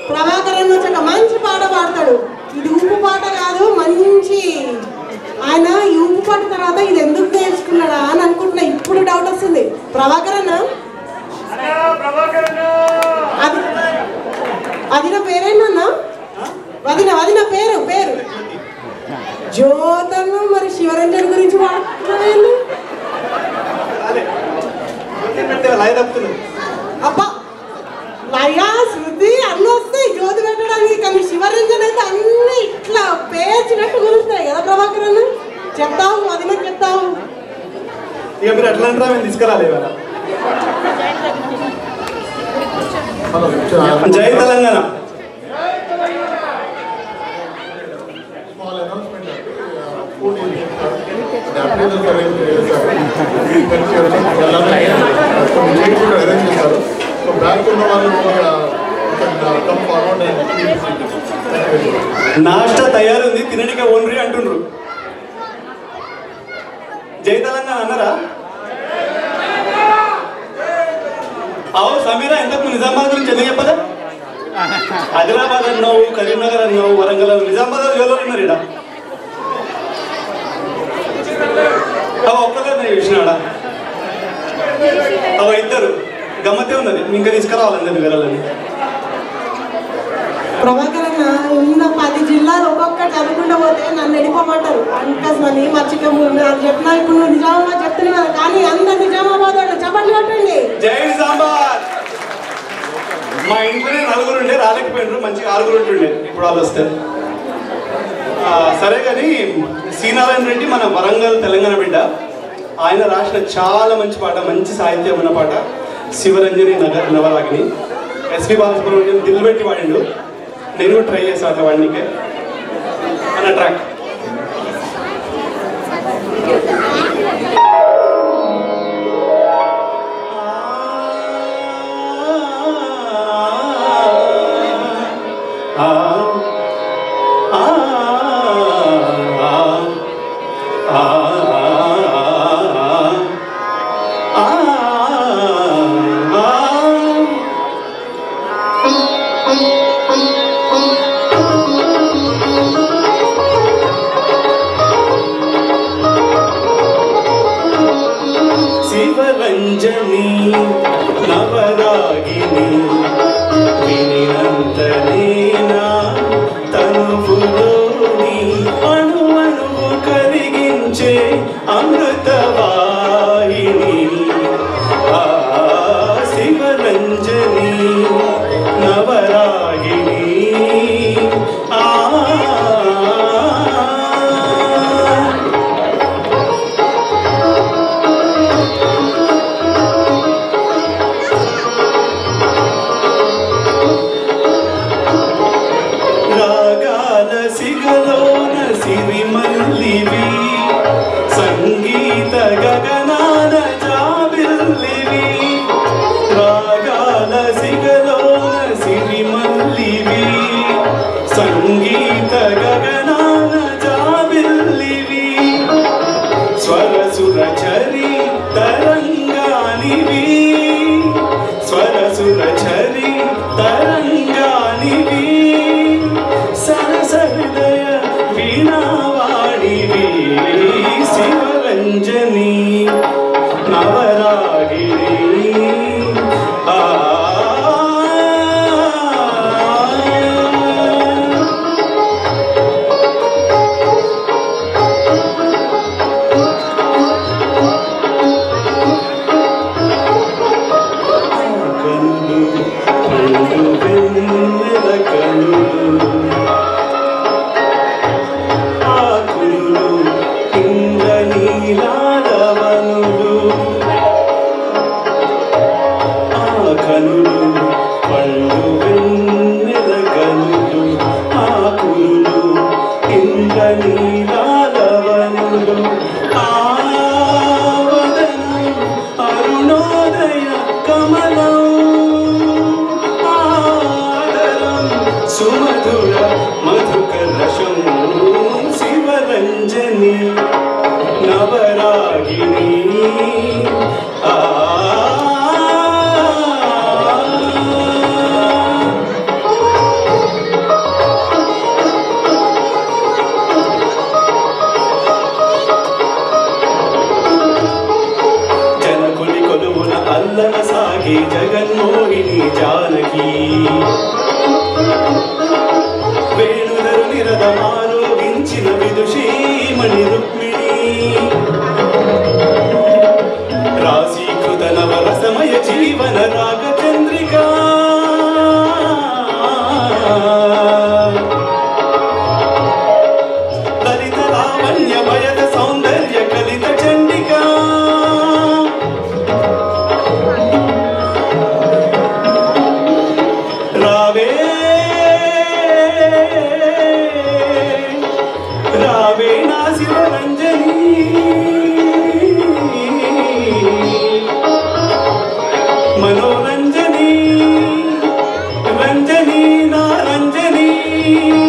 ప్రభాకరన్ వచ్చి ఒక మంచి పాట పాడతాడు ఇది ఉప్పు పాట కాదు మంచి ఆయన ఈ ఉప్పు పాట తర్వాత ఇది ఎందుకు నేర్చుకున్నాడా అని అనుకుంటున్నా ఇప్పుడు డౌట్ వస్తుంది ప్రభాకరన్ అది అది నా పేరేంటన్నా అది నా అది నా పేరు పేరు జ్యోతను మరి శివరంజన్ గురించి మాట్లాడాలి లయ తప్పుతున్నది అబ్బా లయా శృతి అన్నీ వస్తాయి జ్యోతి పెట్టడానికి కానీ శివరంజన్ అయితే అన్ని ఇట్లా పేర్చినట్టు కుదురుతాయి కదా ప్రభాకర్ అన్న చెప్తావు అది నాకు చెప్తావు ఇక మీరు ఎట్లా అంటారా మేము తీసుకురాలి ఇవాళ జై తెలంగాణ small announcement అండి. ఆ, food is, uh, the appraisal arrange చేశారు. వెళ్ళాలని కొన్ని చైర్స్ కూడా arrange చేశారు. So, back ఉన్న వాళ్ళు uh, you can, uh, come forward and please. Thank you very much. నాష్ట తయారుంది తినడిక ఓన్రి అంటుండ్రు జై తెలంగాణ అన్నారా అవు సమీరా ఎంతకు నిజామాబాద్ గురించి ఎందుకు చెప్పదా ఆదిలాబాద్ అన్నావు కరీంనగర్ అన్నావు వరంగల్ అన్నావు నిజామాబాద్ ఎవరు ఉన్నారు ఇక్కడ అవ ఒక్కదాన్ని చూసినాడా అవ ఇద్దరు గమ్మతే ఉన్నది ఇంకా తీసుకురావాలండి వివరాలని ప్రభాకర్ అన్న ఉన్న పది జిల్లాలు ఒక్కొక్కటి చదువుకుంటూ పోతే నన్ను వెళ్ళిపోమంటారు అంకస్మని మర్చికమూరు అని చెప్పినా ఇప్పుడు నువ్వు నిజామాబాద్ చెప్తున్నావు కానీ అందరు నిజామాబాద్ వాళ్ళు చప్పట్లు కొట్టండి జై సాంబార్ మా ఇంట్లోనే నలుగురు ఉండే రాలేకపోయినారు మంచిగా ఆరుగురు ఉంటుండే ఇప్పుడు వాళ్ళు వస్తే ఆ, సరే కానీ శ్రీనారాయణ రెడ్డి మన వరంగల్ తెలంగాణ బిడ్డ ఆయన రాసిన చాలా మంచి పాట మంచి సాహిత్యం ఉన్న పాట శివరంజని నగర్ నవరాగిని ఎస్పి బాలసుబ్రహ్మణ్యం దిల్ పెట్టి వాడిండు నేను కూడా ట్రై చేశాను అట్లా వాడినికే అన్న ట్రాక్ శివరంజని నవరాగిని వినినంతనేనా తనువులోని అణు అణువు కరిగించే అమృతవాహిని ఆ శివరంజని నవరాగిని ఆ రాగాల సిగలోన సిరిమల్లివి సంగీత గగనాన జాబిల్లివి రాగాల సిగలోన సిరిమల్లివి సంగీత గగనాన జాబిల్లివి స్వరసుర చరి తరంగానివి స్వరసుర చరి తరంగానివి సరస హృదయ వీణావాణివి శివరంజని నవరాగిని ఆ కనులు పండు వెన్నెల కనులు ఆకులు ఇంద్ర నీలాలవనులు ఆ కనులు పండు వెన్నెల కనులు ఆకులు ఇంద్ర నీలాలవనులు ఆవదనం అరుణోదయ కమలం ఆదరం సుమధుర మధుకరశం శివరంజని నవరాగిని ఆ వేణుధరు నిరదమారోగించిన విదుషీమణి రుక్మిణి రాశీకృత నవరసమయ జీవన రాగ చంద్రికా లలిత లావణ్య భయద సౌందర్య కలిత చండికా రావే రావే నా శివరంజని మనోరంజని రంజని నా రంజని